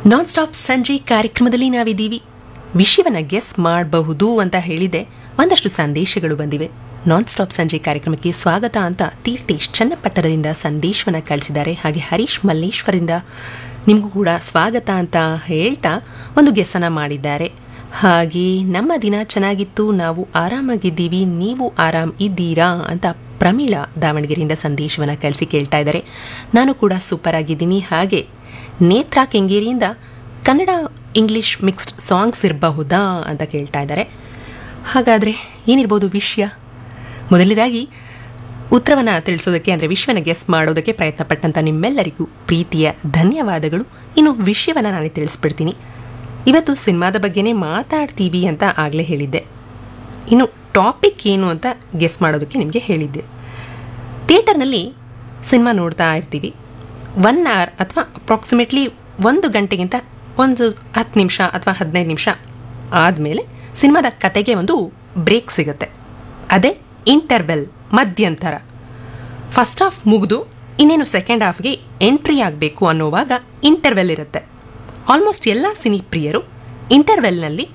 non stop ಸಂಜೆ ಕಾರ್ಯಕ್ರಮದಲ್ಲಿ ನಾವಿದ್ದೀವಿ ವಿಷಯವನ್ನ ಗೆಸ್ ಮಾಡಬಹುದು ಅಂತ ಹೇಳಿದೆ ಒಂದಷ್ಟು ಸಂದೇಶಗಳು ಬಂದಿವೆ ನಾನ್ ಸ್ಟಾಪ್ ಸಂಜೆ ಕಾರ್ಯಕ್ರಮಕ್ಕೆ ಸ್ವಾಗತ ಅಂತ ತೀರ್ಥೇಶ್ ಚನ್ನಪಟ್ಟಣದಿಂದ ಸಂದೇಶವನ್ನ ಕಳಿಸಿದ್ದಾರೆ ಹಾಗೆ ಹರೀಶ್ ಮಲ್ಲೇಶ್ವರಿಂದ ನಿಮಗೂ ಕೂಡ ಸ್ವಾಗತ ಅಂತ ಹೇಳ್ತಾ ಒಂದು ಗೆಸ್ಸನ್ನ ಮಾಡಿದ್ದಾರೆ ಹಾಗೆ ನಮ್ಮ ದಿನ ಚೆನ್ನಾಗಿತ್ತು ನಾವು ಆರಾಮಾಗಿದ್ದೀವಿ ನೀವು ಆರಾಮ್ ಇದ್ದೀರಾ ಅಂತ ಪ್ರಮೀಳಾ ದಾವಣಗೆರೆಯಿಂದ ಸಂದೇಶವನ್ನ ಕಳಿಸಿ ಕೇಳ್ತಾ ಇದ್ದಾರೆ ನಾನು ಕೂಡ ಸೂಪರ್ ಆಗಿದ್ದೀನಿ ಹಾಗೆ ನೇತ್ರಾ ಕೆಂಗೇರಿಯಿಂದ ಕನ್ನಡ ಇಂಗ್ಲಿಷ್ ಮಿಕ್ಸ್ಡ್ ಸಾಂಗ್ಸ್ ಇರಬಹುದಾ ಅಂತ ಕೇಳ್ತಾ ಇದ್ದಾರೆ ಹಾಗಾದರೆ ಏನಿರ್ಬೋದು ವಿಷಯ ಮೊದಲನೇದಾಗಿ ಉತ್ತರವನ್ನು ತಿಳಿಸೋದಕ್ಕೆ ಅಂದರೆ ವಿಷಯವನ್ನು ಗೆಸ್ ಮಾಡೋದಕ್ಕೆ ಪ್ರಯತ್ನ ಪಟ್ಟಂಥ ನಿಮ್ಮೆಲ್ಲರಿಗೂ ಪ್ರೀತಿಯ ಧನ್ಯವಾದಗಳು ಇನ್ನು ವಿಷಯವನ್ನು ನಾನು ತಿಳಿಸ್ಬಿಡ್ತೀನಿ ಇವತ್ತು ಸಿನಿಮಾದ ಬಗ್ಗೆನೇ ಮಾತಾಡ್ತೀವಿ ಅಂತ ಆಗಲೇ ಹೇಳಿದ್ದೆ ಇನ್ನು ಟಾಪಿಕ್ ಏನು ಅಂತ ಗೆಸ್ ಮಾಡೋದಕ್ಕೆ ನಿಮಗೆ ಹೇಳಿದ್ದೆ ಥಿಯೇಟರ್ನಲ್ಲಿ ಸಿನಿಮಾ ನೋಡ್ತಾ ಇರ್ತೀವಿ ಒನ್ ಅವರ್ ಅಥವಾ ಅಪ್ರಾಕ್ಸಿಮೇಟ್ಲಿ ಒಂದು ಗಂಟೆಗಿಂತ ಒಂದು ಹತ್ತು ನಿಮಿಷ ಅಥವಾ ಹದಿನೈದು ನಿಮಿಷ ಆದಮೇಲೆ ಸಿನಿಮಾದ ಕತೆಗೆ ಒಂದು ಬ್ರೇಕ್ ಸಿಗುತ್ತೆ ಅದೇ ಇಂಟರ್ವೆಲ್ ಮಧ್ಯಂತರ ಫಸ್ಟ್ ಹಾಫ್ ಮುಗಿದು ಇನ್ನೇನು ಸೆಕೆಂಡ್ ಹಾಫ್ಗೆ ಎಂಟ್ರಿ ಆಗಬೇಕು ಅನ್ನೋವಾಗ ಇಂಟರ್ವೆಲ್ ಇರುತ್ತೆ ಆಲ್ಮೋಸ್ಟ್ ಎಲ್ಲ ಸಿನಿ ಪ್ರಿಯರು ಇಂಟರ್ವೆಲ್ನಲ್ಲಿ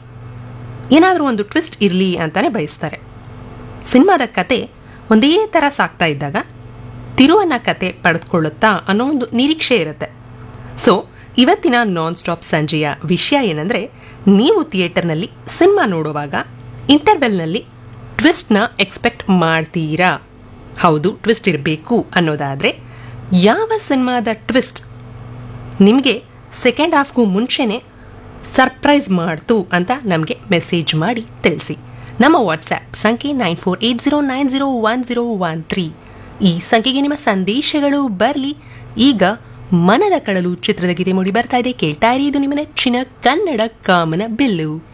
ಏನಾದರೂ ಒಂದು ಟ್ವಿಸ್ಟ್ ಇರಲಿ ಅಂತಾನೆ ಬಯಸ್ತಾರೆ ಸಿನಿಮಾದ ಕತೆ ಒಂದೇ ಥರ ಸಾಕ್ತಾ ಇದ್ದಾಗ ತಿರುವನ್ನ ಕತೆ ಪಡೆದುಕೊಳ್ಳುತ್ತಾ ಅನ್ನೋ ಒಂದು ನಿರೀಕ್ಷೆ ಇರುತ್ತೆ ಸೊ ಇವತ್ತಿನ ನಾನ್ ಸ್ಟಾಪ್ ಸಂಜೆಯ ವಿಷಯ ಏನಂದರೆ ನೀವು ಥಿಯೇಟರ್ನಲ್ಲಿ ಸಿನಿಮಾ ನೋಡುವಾಗ ಇಂಟರ್ವೆಲ್ನಲ್ಲಿ ಟ್ವಿಸ್ಟ್ನ ಎಕ್ಸ್ಪೆಕ್ಟ್ ಮಾಡ್ತೀರಾ ಹೌದು ಟ್ವಿಸ್ಟ್ ಇರಬೇಕು ಅನ್ನೋದಾದರೆ ಯಾವ ಸಿನಿಮಾದ ಟ್ವಿಸ್ಟ್ ನಿಮಗೆ ಸೆಕೆಂಡ್ ಹಾಫ್ಗೂ ಮುಂಚೆನೇ ಸರ್ಪ್ರೈಸ್ ಮಾಡ್ತು ಅಂತ ನಮಗೆ ಮೆಸೇಜ್ ಮಾಡಿ ತಿಳಿಸಿ ನಮ್ಮ ವಾಟ್ಸ್ಆ್ಯಪ್ ಸಂಖ್ಯೆ nine four eight zero nine zero one zero one three ಈ ಸಂಖ್ಯೆಗೆ ನಿಮ್ಮ ಸಂದೇಶಗಳು ಬರಲಿ ಈಗ ಮನದ ಕಳಲು ಚಿತ್ರದ ಗೀತೆ ಮೂಡಿ ಬರ್ತಾ ಇದೆ ಕೇಳ್ತಾ ಇರಿ ಇದು ನಿಮ್ಮ ನೆಚ್ಚಿನ ಕನ್ನಡ ಕಾಮನ ಬಿಲ್ಲು